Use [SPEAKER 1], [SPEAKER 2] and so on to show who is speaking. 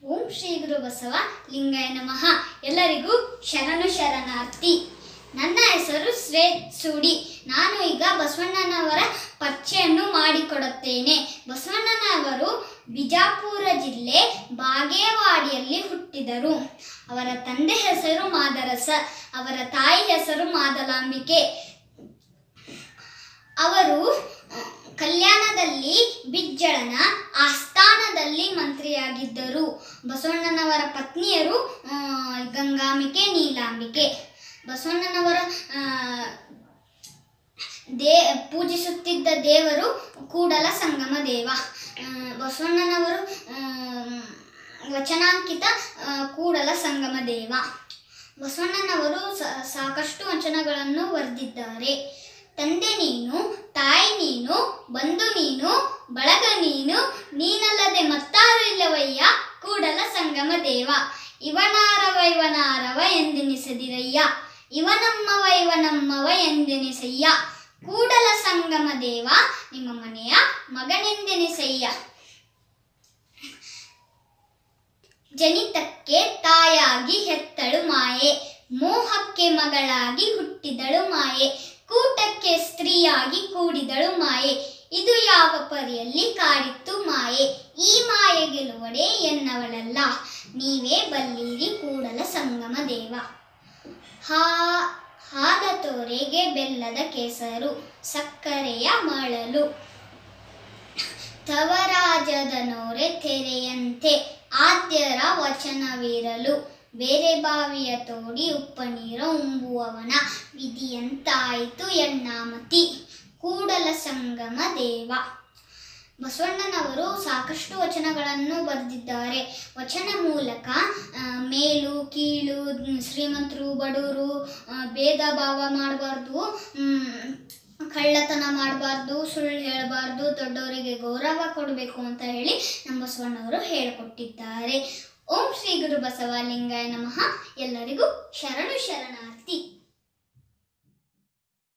[SPEAKER 1] ಓಂ ಶ್ರೀ ಗುರು ಬಸವ ಲಿಂಗಾಯ ನಮಃ ಎಲ್ಲರಿಗೂ ಶರಣು ಶರಣಾರ್ಥಿ ನನ್ನ ಹೆಸರು ಶ್ರೇತ್ ಸೂಡಿ ನಾನು ಈಗ ಬಸವಣ್ಣನವರ ಪರಿಚಯನ್ನು ಮಾಡಿಕೊಡುತ್ತೇನೆ ಬಸವಣ್ಣನವರು ಬಿಜಾಪುರ ಜಿಲ್ಲೆ ಬಾಗೇವಾಡಿಯಲ್ಲಿ ಹುಟ್ಟಿದರು ಅವರ ತಂದೆ ಹೆಸರು ಮಾದರಸ ಅವರ ತಾಯಿ ಹೆಸರು ಮಾದಲಾಂಬಿಕೆ ಅವರು ಆ, ಕಲ್ಯಾಣದಲ್ಲಿ ಬಿಜ್ಜಳನ ಆಸ್ಥಾನದಲ್ಲಿ ಮಂತ್ರಿಯಾಗಿದ್ದರು ಬಸವಣ್ಣನವರ ಪತ್ನಿಯರು ಆ, ಗಂಗಾಂಬಿಕೆ ನೀಲಾಂಬಿಕೆ ಬಸವಣ್ಣನವರ ಆ, ದೇ ಪೂಜಿಸುತ್ತಿದ್ದ ದೇವರು ಕೂಡಲ ಸಂಗಮ ದೇವ ಆ, ಬಸವಣ್ಣನವರು ಆ, ವಚನಾಂಕಿತ ಆ, ಕೂಡಲ ಸಂಗಮ ದೇವ ಬಸವಣ್ಣನವರು ಸ- ಸಾಕಷ್ಟು ವಚನಗಳನ್ನು ಬರೆದಿದ್ದಾರೆ ತಂದೆ ನೀನು ತಾಯಿ ನೀನು ಬಂಧು ನೀನು ಬಳಗ ನೀನು ನೀನಲ್ಲದೆ ಮತ್ತಾರು ಇಲ್ಲವಯ್ಯ ಕೂಡಲ ಸಂಗಮ ದೇವ ಇವನಾರವ ಇವನಾರವ ಎಂದೆನಿಸದಿರಯ್ಯ ಇವನಮ್ಮವ ಇವನಮ್ಮವ ಎಂದೆನಿಸಯ್ಯ ಕೂಡಲ ಸಂಗಮ ದೇವ ನಿಮ್ಮ ಮನೆಯ ಮಗನೆಂದೆನಿಸಯ್ಯ ಜನಿತಕ್ಕೆ ತಾಯಾಗಿ ಹೆತ್ತಳು ಮಾಯೆ ಮೋಹಕ್ಕೆ ಮಗಳಾಗಿ ಹುಟ್ಟಿದಳು ಮಾಯೆ ಕೂಟಕ್ಕೆ ಸ್ತ್ರೀಯಾಗಿ ಕೂಡಿದಳು ಮಾಯೆ ಇದು ಯಾವ ಪರಿಯಲ್ಲಿ ಕಾಡಿತ್ತು ಮಾಯೆ ಈ ಮಾಯೆ ಗೆಲುವಡೆ ಎನ್ನವಳಲ್ಲ ನೀವೇ ಬಲ್ಲಿರಿ ಕೂಡಲ ಸಂಗಮ ದೇವ ಹಾ ಹಾದ ತೋರೆಗೆ ಬೆಲ್ಲದ ಕೆಸರು ಸಕ್ಕರೆಯ ಮಳಲು ತವರಾಜದ ನೋರೆ ತೆರೆಯಂತೆ ಆದ್ಯರ ವಚನವಿರಲು ಬೇರೆ ಬಾವಿಯ ತೋಡಿ ಉಪ್ಪ ನೀರ ಉಂಬುವವನ ವಿಧಿಯಂತಾಯಿತು ಎಣ್ಣಾಮತಿ ಕೂಡಲ ಸಂಗಮ ದೇವ ಬಸವಣ್ಣನವರು ಸಾಕಷ್ಟು ವಚನಗಳನ್ನು ಬರೆದಿದ್ದಾರೆ ವಚನ ಮೂಲಕ ಆ, ಮೇಲು ಕೀಳು ಮ್, ಶ್ರೀಮಂತರು ಬಡವರು ಆ, ಭೇದ ಭಾವ ಮಾಡಬಾರ್ದು ಕಳ್ಳತನ ಮಾಡಬಾರ್ದು ಸುಳ್ಳು ಹೇಳಬಾರ್ದು ದೊಡ್ಡವರಿಗೆ ಗೌರವ ಕೊಡಬೇಕು ಅಂತ ಹೇಳಿ ನಮ್ಮ ಬಸವಣ್ಣವರು ಹೇಳಿಕೊಟ್ಟಿದ್ದಾರೆ ಓಂ ಶ್ರೀ ಗುರು ಬಸವ ಲಿಂಗಾಯ ನಮಃ ಎಲ್ಲರಿಗೂ ಶರಣು ಶರಣಾರ್ಥಿ